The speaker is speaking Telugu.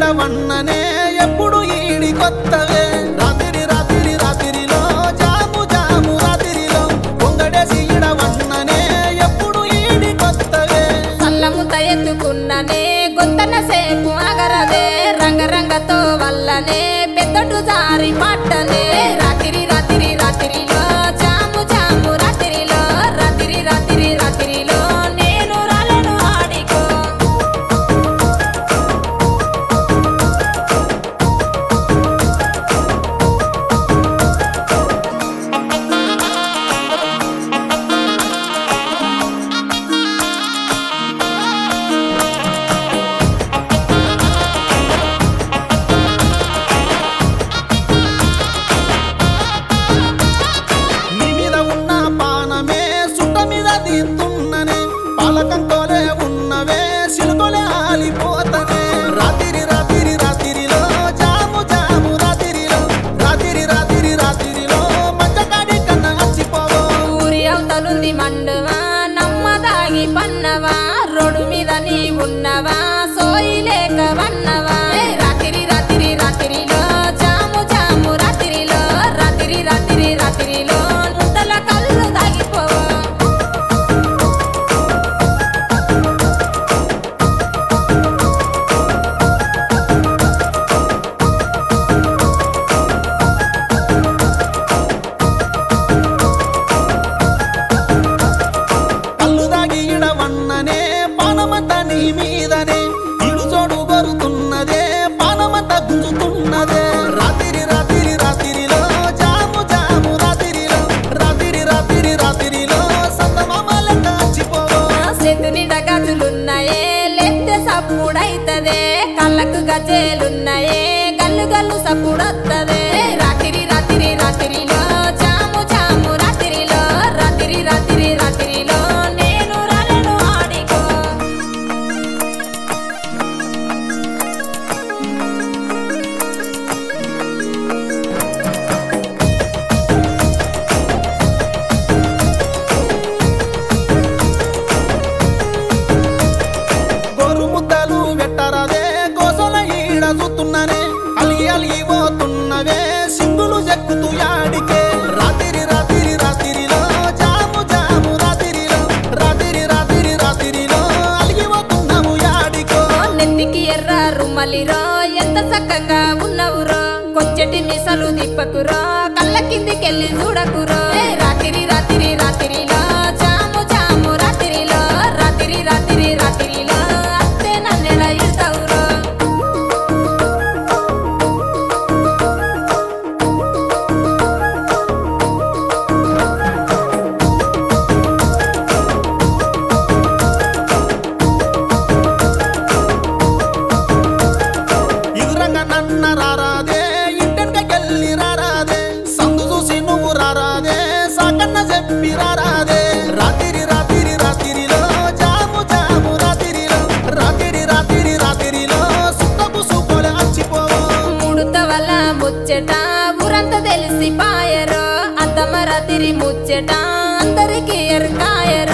వన్ననే ఎప్పుడు ఈడి కొత్తవే రాత్రి రాత్రి రాత్రిలో జాము జాము రాత్రిలో పొంగడేసి ఈడ వన్ననే ఎప్పుడు ఈడి కొత్తవే సల్లముత ఎత్తుకున్ననే గొంతన సేపు అగరదే రంగరంగతో వల్లనే పెద్దటు జారి పట్టనే రాత్రి రాత్రి రాత్రిలో జాము జాము రాత్రిలో రాత్రి రాత్రి రాత్రిలో నేను రాలను ఆడికో నీ మీద ఉన్న పానమే సుట్ట మీద తీస్తున్ననే పాలకంతోలే ఉన్నవే సిలుకొలే ఆలిపోతనే రాత్రి రాత్రి రాత్రిలో జాము జాము రాత్రిలో రాత్రి రాత్రి రాత్రిలో మంచకాడి కన్నా వచ్చిపోవో ఊరి అవతలుంది మండువా నమ్మదాగి పన్నవా రోడ్డు మీద నీ ఉన్నవా సోయి లేక వన్నవా ఏ రాత్రి రాత్రి రాత్రిలో జాము జాము రాత్రిలో రాత్రి రాత్రి రాత్రిలో నుద్దల కళ్ళు దాగిపోవా కళ్ళు దాగి ఇడవన్ననే పానమంతా నీ మీదనే ఇడు చోడు గొరుతున్నదే పానమంతా గుంజుతున్నదే రాత్రి రాత్రి రాత్రిలో జాము జాము రాత్రిలో రాత్రి రాత్రి రాత్రిలో సందమామలంట వచ్చిపోవో చేతుని డగాజులున్నాయే లెత్తే సప్పుడైతదే కళ్ళకు గజేలున్నాయే గల్లు గల్లు సప్పుడొత్తదే రాత్రి రాత్రి రాత్రిలో జాము జాము రాత్రిలో రాత్రి రాత్రి రాత్రిలో నేను రాలను ఆడికో గోరు ముద్దలు పెట్టరాదే గోసల ఈడ చూస్తున్ననే అలిగి అలిగి పోతున్నవే సింగులు చెక్కుతూ యాడికే రాత్రి రాత్రి రాత్రిలో జాము జాము రాత్రిలో రాత్రి రాత్రి రాత్రిలో అలిగి పోతున్నాము యాడికో నెత్తికి ఎర్ర రుమ్మలిరో ఎంత చక్కగా ఉన్నవురో కొచ్చటి మిసలు దిప్పకురో కళ్ళ కిందికెళ్ళి చూడకురో ఏ రాత్రి రాత్రి రాత్రిలో జాము జాము రాత్రిలో రాత్రి రాత్రి రాత్రిలో అత్తే నన్నెల ఇడతావురో ఎదురంగా నన్న రారాదే ఇంటెనకెళ్ళి రారాదే సందు చూసి నువ్వు రారాదే సాకన్న చెప్పి రారాదే రాత్రి రాత్రి రాత్రిలో జాము జాము రాత్రిలో రాత్రి రాత్రి రాత్రిలో సుత్తపు సూపోలే అచ్చిపోవో ముడత వల్ల ముచ్చట ఊరంతా తెలిసి పాయరో అద్దమ రాత్రి ముచ్చట అందరికి ఎరకాయరో